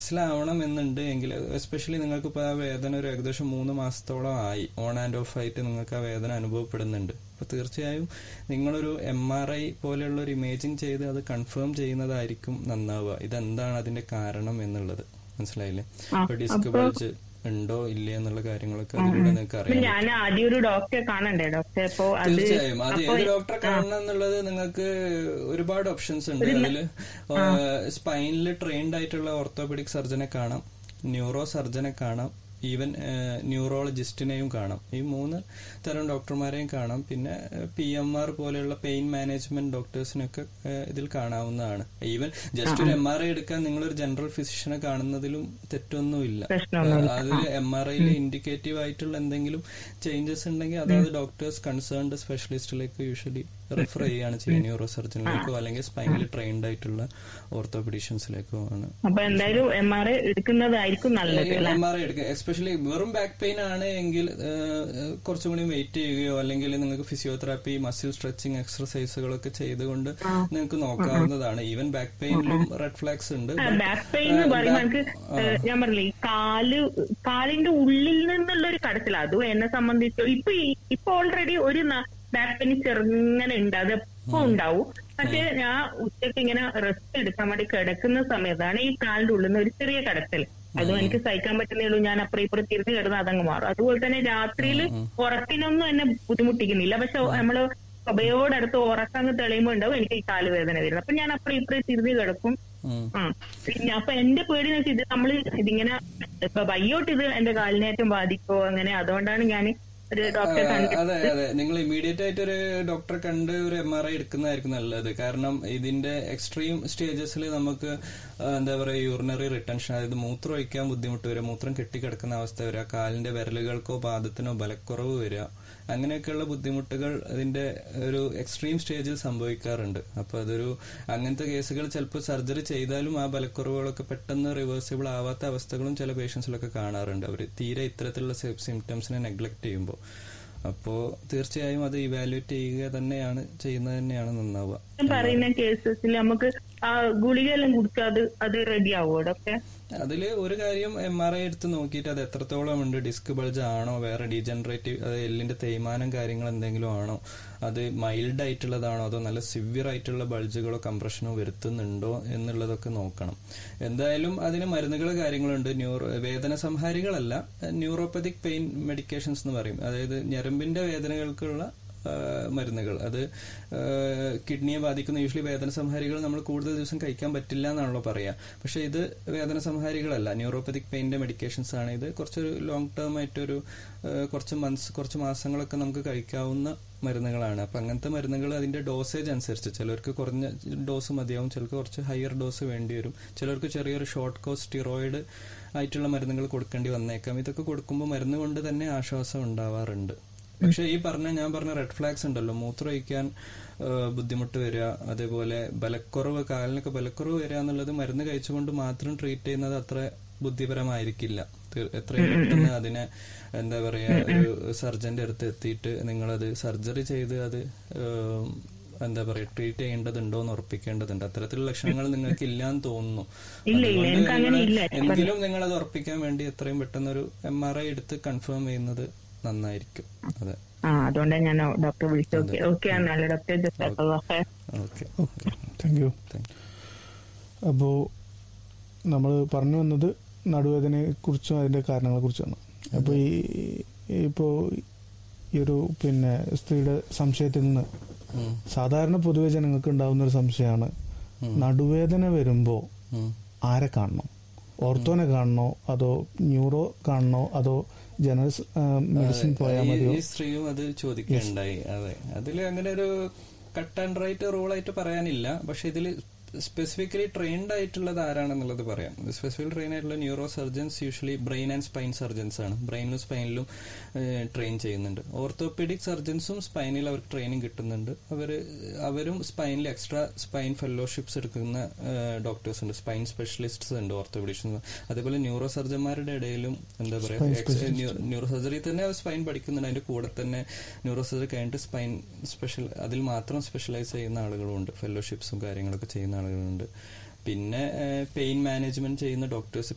മനസ്സിലാവണം എന്നുണ്ട് എങ്കിൽ എസ്പെഷ്യലി നിങ്ങൾക്ക് ഇപ്പോൾ ആ വേദന ഒരു ഏകദേശം മൂന്ന് മാസത്തോളം ആയി ഓൺ ആൻഡ് ഓഫ് ആയിട്ട് നിങ്ങൾക്ക് ആ വേദന അനുഭവപ്പെടുന്നുണ്ട് അപ്പൊ തീർച്ചയായും നിങ്ങളൊരു എം ആർ ഐ പോലെയുള്ള ഒരു ഇമേജിംഗ് ചെയ്ത് അത് കൺഫേം ചെയ്യുന്നതായിരിക്കും നന്നാവുക ഇതെന്താണ് അതിന്റെ കാരണം എന്നുള്ളത് മനസ്സിലായില്ലേ ഇപ്പൊ ഡിസ്ക് ബൾജ് ഉണ്ടോ ഇല്ലേ എന്നുള്ള കാര്യങ്ങളൊക്കെ അതിലൂടെ നിങ്ങൾക്ക് അപ്പൊ അറിയാം ഞാൻ ആദ്യം ഒരു ഡോക്ടറെ കാണണ്ടേ ഡോക്ടറെ അപ്പൊ അത് തീർച്ചയായും അത് ഏത് ഡോക്ടറെ കാണണം എന്നുള്ളത് നിങ്ങൾക്ക് ഒരുപാട് ഓപ്ഷൻസ് ഉണ്ട് അതില് സ്പൈനിൽ ട്രെയിൻഡ് ആയിട്ടുള്ള ഓർത്തോപെഡിക് സർജനെ കാണാം ന്യൂറോ സർജനെ കാണാം ഈവൻ ന്യൂറോളജിസ്റ്റിനെയും കാണാം ഈ മൂന്ന് തരം ഡോക്ടർമാരെയും കാണാം പിന്നെ പി എം ആർ പോലെയുള്ള പെയിൻ മാനേജ്മെന്റ് ഡോക്ടേഴ്സിനൊക്കെ ഏഹ്, ഇതിൽ കാണാവുന്നതാണ് ഈവൻ ജസ്റ്റ് ഒരു എം ആർ ഐ എടുക്കാൻ നിങ്ങളൊരു ജനറൽ ഫിസിഷ്യനെ കാണുന്നതിലും തെറ്റൊന്നുമില്ല അതിൽ എം ആർ ഐയിൽ ഇൻഡിക്കേറ്റീവ് ആയിട്ടുള്ള എന്തെങ്കിലും ചേഞ്ചസ് ഉണ്ടെങ്കിൽ അതായത് ഡോക്ടേഴ്സ് കൺസേൺഡ് സ്പെഷ്യലിസ്റ്റിലേക്ക് യൂഷ്വലി റെഫർ ചെയ്യുകയാണ് ചെയ്യുക ന്യൂറോ സർജനിലേക്കോ അല്ലെങ്കിൽ സ്പൈനിൽ ട്രെയിൻഡ് ആയിട്ടുള്ള ഓർത്തോപെഡീഷ്യൻസിലേക്കോ ആണ് അപ്പൊ എന്തായാലും എം ആർ ഐ എടുക്കുന്നതായിരിക്കും നല്ലത് അല്ലെ എം ആർ ഐ എടുക്കുക എസ്പെഷ്യലി വെറും ബാക്ക് പെയിൻ ആണ് എങ്കിൽ ഏഹ്, കുറച്ചും കൂടി വെയിറ്റ് ചെയ്യുകയോ അല്ലെങ്കിൽ നിങ്ങൾക്ക് ഫിസിയോതെറാപ്പി മസിൽ സ്ട്രെച്ചിങ് എക്സർസൈസുകളൊക്കെ ചെയ്തുകൊണ്ട് നിങ്ങൾക്ക് നോക്കാവുന്നതാണ് ഈവൻ ബാക്ക് പെയിനിലും റെഡ് ഫ്ലാഗ്സ് ഉണ്ട് ബാക്ക് പെയിൻ എന്ന് പറയുമ്പോൾ എനിക്ക് ഏഹ്, ഞാൻ പറഞ്ഞില്ലേ ഈ കാല് കാലിന്റെ ഉള്ളിൽ നിന്നുള്ള ഒരു കടച്ചിൽ അതും എന്നെ സംബന്ധിച്ച് ഇപ്പൊ ഈ- ഇപ്പൊ ഓൾറെഡി ഒരു ബാക്ക് പെയിൻ ചെറുങ്ങനെ ഉണ്ട് അത് എപ്പോ ഉണ്ടാവും പക്ഷെ ഞാൻ ഉച്ചക്ക് ഇങ്ങനെ റെസ്റ്റ് എടുക്കാൻ വേണ്ടി കിടക്കുന്ന സമയത്താണ് ഈ കാലിന്റെ ഉള്ളിൽ നിന്ന് ഒരു ചെറിയ കടത്തൽ അതും എനിക്ക് സഹിക്കാൻ പറ്റുന്നേ ഉള്ളൂ ഞാൻ അപ്പുറം ഇപ്പുറം തിരിഞ്ഞു കിടന്ന് അതങ്ങ് മാറും അതുപോലെ തന്നെ രാത്രിയിൽ ഉറക്കിനൊന്നും എന്നെ ബുദ്ധിമുട്ടിക്കുന്നില്ല പക്ഷെ നമ്മള് സ്വഭയോടടുത്ത് ഉറക്കങ്ങ് തെളിയുമ്പോ ഉണ്ടാവും എനിക്ക് ഈ കാല് വേദന വരുന്നത് അപ്പൊ ഞാൻ അപ്പുറം ഇപ്പുറം തിരിഞ്ഞു കിടക്കും ഉം. ആ പിന്നെ അപ്പൊ എന്റെ പേടി എന്ന് വെച്ചാൽ ഇത് നമ്മള് ഇതിങ്ങനെ ഇപ്പൊ വയ്യോട്ട് ഇത് എന്റെ കാലിനേറ്റം ബാധിക്കോ അങ്ങനെ അതുകൊണ്ടാണ് ഞാൻ ഒരു ഡോക്ടറെ ആ, കണ്ടു അതെ അതെ നിങ്ങൾ ഇമ്മീഡിയറ്റ് ആയിട്ട് ഒരു ഡോക്ടറെ കണ്ട് ഒരു എം ആർ ഐ എടുക്കുന്നതായിരിക്കും നല്ലത് കാരണം ഇതിന്റെ എക്സ്ട്രീം സ്റ്റേജസിൽ നമുക്ക് ആ, എന്താ പറയുക യൂറിനറി റിട്ടൻഷൻ അതായത് മൂത്രം ഒഴിക്കാൻ ബുദ്ധിമുട്ട് വരിക മൂത്രം കെട്ടിക്കിടക്കുന്ന അവസ്ഥ വരിക കാലിന്റെ വിരലുകൾക്കോ പാദത്തിനോ ബലക്കുറവ് വരിക അങ്ങനെയൊക്കെയുള്ള ബുദ്ധിമുട്ടുകൾ ഇതിന്റെ ഒരു എക്സ്ട്രീം സ്റ്റേജിൽ സംഭവിക്കാറുണ്ട് അപ്പൊ അതൊരു അങ്ങനത്തെ കേസുകൾ ചിലപ്പോൾ സർജറി ചെയ്താലും ആ ബലക്കുറവുകളൊക്കെ പെട്ടെന്ന് റിവേഴ്സിബിൾ ആവാത്ത അവസ്ഥകളും ചില പേഷ്യൻസിലൊക്കെ കാണാറുണ്ട് അവർ തീരെ ഇത്തരത്തിലുള്ള സിംറ്റംസിനെ നെഗ്ലക്ട് ചെയ്യുമ്പോൾ അപ്പോ തീർച്ചയായും അത് ഇവാലുവേറ്റ് ചെയ്യുക തന്നെയാണ് ചെയ്യുന്നത് തന്നെയാണ് നന്നാവുക പറയുന്ന കേസസിൽ നമുക്ക് ആ ഗുളികയെല്ലാം കുടിച്ചാൽ അത് അത് റെഡി ആവുമോ ഡോക്ടറെ അതില് ഒരു കാര്യം എം ആർ ഐ എടുത്ത് നോക്കിയിട്ട് അത് എത്രത്തോളം ഉണ്ട് ഡിസ്ക് ബൾജ് ആണോ വേറെ ഡീജനറേറ്റീവ് അത് എല്ലിന്റെ തേയ്മാനം കാര്യങ്ങൾ എന്തെങ്കിലും ആണോ അത് മൈൽഡ് ആയിട്ടുള്ളതാണോ അതോ നല്ല സിവിയർ ആയിട്ടുള്ള ബൾജുകളോ കംപ്രഷനോ വരുത്തുന്നുണ്ടോ എന്നുള്ളതൊക്കെ നോക്കണം എന്തായാലും അതിന് മരുന്നുകൾ കാര്യങ്ങളുണ്ട് ന്യൂറോ വേദന സംഹാരികളല്ല ന്യൂറോപ്പതിക് പെയിൻ മെഡിക്കേഷൻസ് എന്ന് പറയും അതായത് ഞരമ്പിന്റെ വേദനകൾക്കുള്ള ആ, മരുന്നുകൾ അത് ആ, കിഡ്നിയെ ബാധിക്കുന്ന യൂഷ്വലി വേദന സംഹാരികൾ നമ്മൾ കൂടുതൽ ദിവസം കഴിക്കാൻ പറ്റില്ല എന്നാണല്ലോ പറയാ പക്ഷെ ഇത് വേദന സംഹാരികളല്ല ന്യൂറോപ്പതിക് പെയിന്റെ മെഡിക്കേഷൻസ് ആണ് ഇത് കുറച്ചൊരു ലോങ് ടേം ആയിട്ടൊരു ആ, കുറച്ച് മന്ത്സ് കുറച്ച് മാസങ്ങളൊക്കെ നമുക്ക് കഴിക്കാവുന്ന മരുന്നുകളാണ് അപ്പൊ അങ്ങനത്തെ മരുന്നുകൾ അതിന്റെ ഡോസേജ് അനുസരിച്ച് ചിലർക്ക് കുറഞ്ഞ ഡോസ് മതിയാവും ചിലർക്ക് കുറച്ച് ഹയർ ഡോസ് വേണ്ടി വരും ചിലർക്ക് ചെറിയൊരു ഷോർട്ട് കോസ് സ്റ്റിറോയിഡ് ആയിട്ടുള്ള മരുന്നുകൾ കൊടുക്കേണ്ടി വന്നേക്കാം ഇതൊക്കെ കൊടുക്കുമ്പോൾ മരുന്ന് കൊണ്ട് തന്നെ ആശ്വാസം ഉണ്ടാവാറുണ്ട് പക്ഷെ ഈ പറഞ്ഞ ഞാൻ പറഞ്ഞ റെഡ് ഫ്ലാഗ്സ് ഉണ്ടല്ലോ മൂത്രമൊഴിക്കാൻ ആ, ബുദ്ധിമുട്ട് വരിക അതേപോലെ ബലക്കുറവ് കാലിനൊക്കെ ബലക്കുറവ് വരിക എന്നുള്ളത് മരുന്ന് കഴിച്ചുകൊണ്ട് മാത്രം ട്രീറ്റ് ചെയ്യുന്നത് അത്ര ബുദ്ധിപരമായിരിക്കില്ല തീർ- എത്രയും പെട്ടെന്ന് അതിനെ എന്താ പറയാ ഒരു സർജന്റെ അടുത്ത് എത്തിയിട്ട് നിങ്ങളത് സർജറി ചെയ്ത് അത് ഏം, എന്താ പറയാ ട്രീറ്റ് ചെയ്യേണ്ടതുണ്ടോ എന്ന് ഉറപ്പിക്കേണ്ടതുണ്ട് അത്തരത്തിലുള്ള ലക്ഷണങ്ങൾ നിങ്ങൾക്ക് ഇല്ലാന്ന് തോന്നുന്നു ഇല്ല, ഇല്ല, അതുകൊണ്ട് എനിക്ക് അങ്ങനെ നിങ്ങള് ഇല്ല. എങ്കിലും നിങ്ങൾ അത് ഉറപ്പിക്കാൻ വേണ്ടി എത്രയും പെട്ടെന്ന് ഒരു എം ആർ ഐ എടുത്ത് കൺഫേം ചെയ്യുന്നത് നന്നായിരിക്കും അതെ ആ അതുകൊണ്ടാണ് ഞാൻ ഡോക്ടറെ വിളിച്ചു ഓക്കെ ഓക്കെ നല്ല doctor just okay okay thank you thank അപ്പോൾ നമ്മൾ പറഞ്ഞു വന്നത് നടുവേദനയെ കുറിച്ചും അതിന്റെ കാരണങ്ങളെ കുറിച്ചാണ് അപ്പോൾ ഈ ഇപ്പോൾ ഈ ഒരു പിന്നെ സ്ത്രീയുടെ സംശയത്തിൽ നിന്ന് ഉം. സാധാരണ പൊതുവെ ജനങ്ങൾക്ക് ഉണ്ടാവുന്ന ഒരു സംശയമാണ് ഉം. നടുവേദന വരുമ്പോൾ ഉം. ആരെ കാണണം ഓർത്തോനെ കാണണോ അതോ ന്യൂറോ കാണണോ അതോ ജനറൽ മെഡിസിൻ പോയാൽ ഈ- മതിയോ ഈ സ്ത്രീയും അത് ചോദിക്കുകയുണ്ടായി അതെ അതിൽ അങ്ങനെ ഒരു കട്ട് ആൻഡ് റൈറ്റ് റൂൾ ആയിട്ട് പറയാനില്ല പക്ഷെ ഇതിൽ സ്പെസിഫിക്കലി ട്രെയിൻഡ് ആയിട്ടുള്ളത് ആരാണെന്നുള്ളത് പറയാം സ്പെസിഫിക്കലി ട്രെയിൻ ആയിട്ടുള്ള neuro surgeons usually brain and spine surgeons ആണ് ബ്രെയിനിലും സ്പൈനിലും ട്രെയിൻ ചെയ്യുന്നുണ്ട് ഓർത്തോപെഡിക് സർജൻസും സ്പൈനിൽ അവർക്ക് ട്രെയിനിങ് കിട്ടുന്നുണ്ട് അവർ അവരും സ്പൈനിൽ എക്സ്ട്രാ സ്പൈൻ ഫെലോഷിപ്സ് എടുക്കുന്ന ഡോക്ടേഴ്സ് ഉണ്ട് സ്പൈൻ സ്പെഷ്യലിസ്റ്റ്സ് ഉണ്ട് ഓർത്തോപെഡിക്സ് അതേപോലെ ന്യൂറോ സർജന്മാരുടെ ഇടയിലും എന്താ പറയുക ന്യൂറോ സർജറി തന്നെ സ്പൈൻ പഠിക്കുന്നുണ്ട് അതിന്റെ കൂടെ തന്നെ ന്യൂറോ സർജറി കഴിഞ്ഞിട്ട് സ്പൈൻ സ്പെഷ്യൽ അതിൽ മാത്രം സ്പെഷ്യലൈസ് ചെയ്യുന്ന ആളുകളുണ്ട് ഫെലോഷിപ്സും കാര്യങ്ങളൊക്കെ ചെയ്യുന്ന ആളുകളുണ്ട് പിന്നെ പെയിൻ മാനേജ്മെന്റ് ചെയ്യുന്ന ഡോക്ടേഴ്സ്